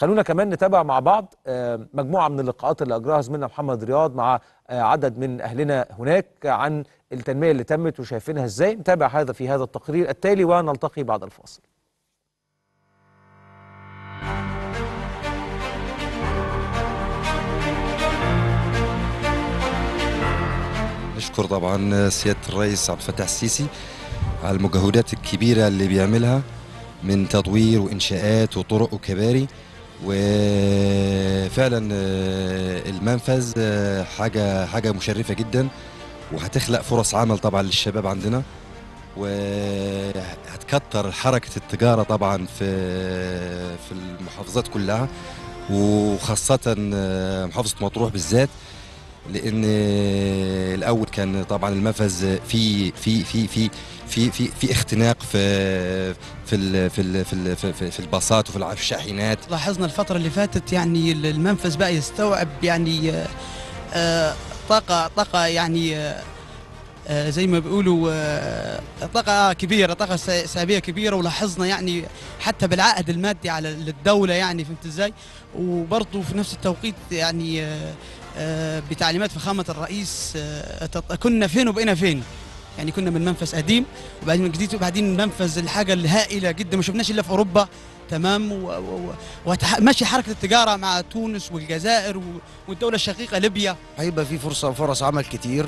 خلونا كمان نتابع مع بعض آه، مجموعه من اللقاءات اللي اجراها زميلنا محمد رياض مع آه، عدد من اهلنا هناك عن التنميه اللي تمت وشايفينها ازاي نتابع هذا في هذا التقرير التالي ونلتقي بعد الفاصل نشكر طبعا سيادة الرئيس عبد الفتاح السيسي على المجهودات الكبيرة اللي بيعملها من تطوير وإنشاءات وطرق وكباري وفعلا آه، المنفذ آه، حاجة حاجة مشرفة جدا وهتخلق فرص عمل طبعا للشباب عندنا وهتكتر حركة التجارة طبعا في في المحافظات كلها وخاصة آه، محافظة مطروح بالذات لان الاول كان طبعا المنفذ في في في في في في في اختناق في في ال في ال في ال في, في, في الباصات وفي الع- في الشاحنات لاحظنا الفترة اللي فاتت يعني المنفذ بقى يستوعب يعني آه، آه، طاقة طاقة يعني آه، آه، زي ما بيقولوا آه، طاقة كبيرة طاقة س- سلبية كبيرة ولاحظنا يعني حتى بالعائد المادي على الدولة يعني فهمت ازاي وبرضه في نفس التوقيت يعني آه، آه، بتعليمات فخامة الرئيس آه، تط- كنا فين وبقينا فين يعني كنا من منفذ قديم وبعدين من جديد وبعدين منفذ الحاجة الهائلة جدا ما شفناش إلا في أوروبا تمام و- و- و- وماشي حركة التجارة مع تونس والجزائر و- والدولة الشقيقة ليبيا هيبقى في فرصة فرص عمل كتير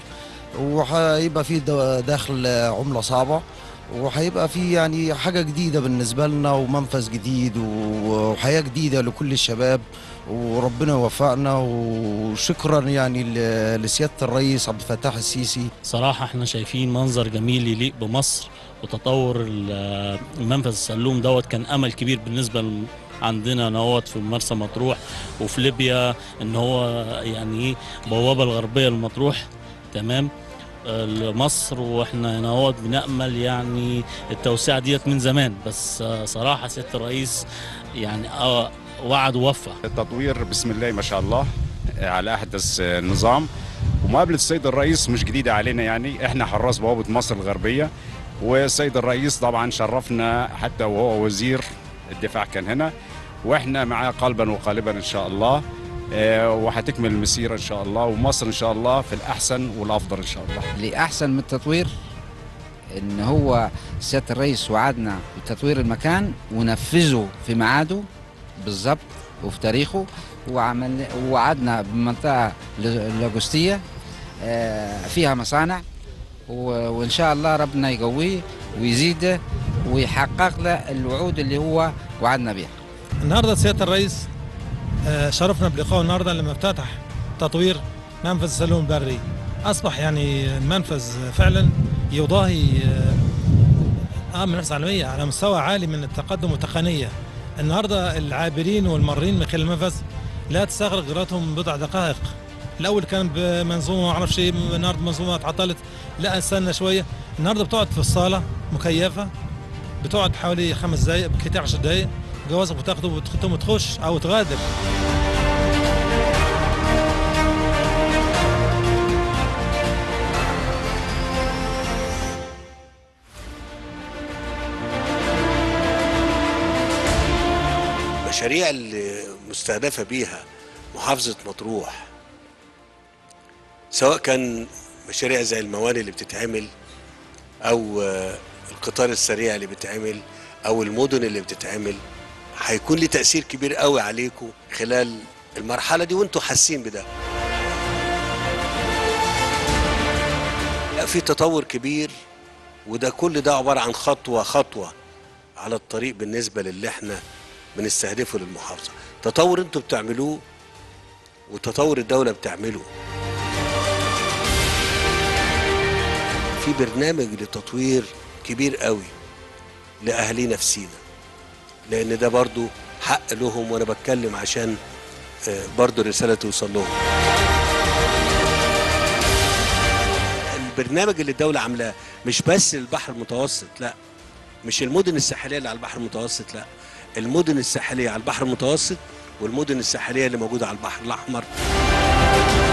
وهيبقى في دو- دخل عملة صعبة وهيبقى في يعني حاجة جديدة بالنسبة لنا ومنفذ جديد وحياة جديدة لكل الشباب وربنا يوفقنا وشكرا يعني ل- لسيادة الرئيس عبد الفتاح السيسي صراحة احنا شايفين منظر جميل يليق بمصر وتطور ال- المنفذ السلوم دوت كان أمل كبير بالنسبة ل- عندنا نوت في مرسى مطروح وفي ليبيا ان هو يعني ايه بوابة الغربية لمطروح تمام آه، لمصر واحنا نوت بنأمل يعني التوسعة ديت من زمان بس آه، صراحة سيادة الرئيس يعني آه، وعد ووفى التطوير بسم الله ما شاء الله على احدث نظام ومقابله السيد الرئيس مش جديده علينا يعني احنا حراس بوابه مصر الغربيه والسيد الرئيس طبعا شرفنا حتى وهو وزير الدفاع كان هنا واحنا معاه قلبا وقالبا ان شاء الله آه، وهتكمل المسيره ان شاء الله ومصر ان شاء الله في الاحسن والافضل ان شاء الله لأحسن من التطوير إن هو سيادة الرئيس وعدنا بتطوير المكان ونفذه في ميعاده بالظبط وفي تاريخه وعمل ووعدنا بمنطقة ل- لوجستية آه، فيها مصانع و- وإن شاء الله ربنا يقويه ويزيده ويحقق له الوعود اللي هو وعدنا بها النهارده سياده الرئيس آه، شرفنا بلقائه النهارده لما افتتح تطوير منفذ السلوم البري اصبح يعني المنفذ فعلا يضاهي آه، اه منافسه عالميه على مستوى عالي من التقدم والتقنيه النهارده العابرين والمارين من خلال المنفذ لا تستغرق قراءتهم بضع دقائق الاول كان بمنظومه ما اعرفش ايه النهارده منظومه اتعطلت لا استنى شويه النهارده بتقعد في الصاله مكيفه بتقعد حوالي خمس دقائق بكتير 10 دقائق جوازك بتاخده وتختم وتخش او تغادر المشاريع اللي مستهدفة بيها محافظة مطروح سواء كان مشاريع زي الموانئ اللي بتتعمل أو آه، القطار السريع اللي بيتعمل أو المدن اللي بتتعمل هيكون ليه تأثير كبير قوي عليكم خلال المرحلة دي وانتوا حاسين بده لا في تطور كبير وده كل ده عبارة عن خطوة خطوة على الطريق بالنسبة للي احنا بنستهدفه للمحافظة تطور انتوا بتعملوه وتطور الدولة بتعمله في برنامج لتطوير كبير قوي لأهالينا في سينا لأن ده برضو حق لهم وأنا بتكلم عشان آه، برضو الرسالة توصل لهم البرنامج اللي الدولة عاملاه مش بس البحر المتوسط لا مش المدن الساحلية اللي على البحر المتوسط لا المدن الساحلية على البحر المتوسط والمدن الساحلية اللي موجودة على البحر الأحمر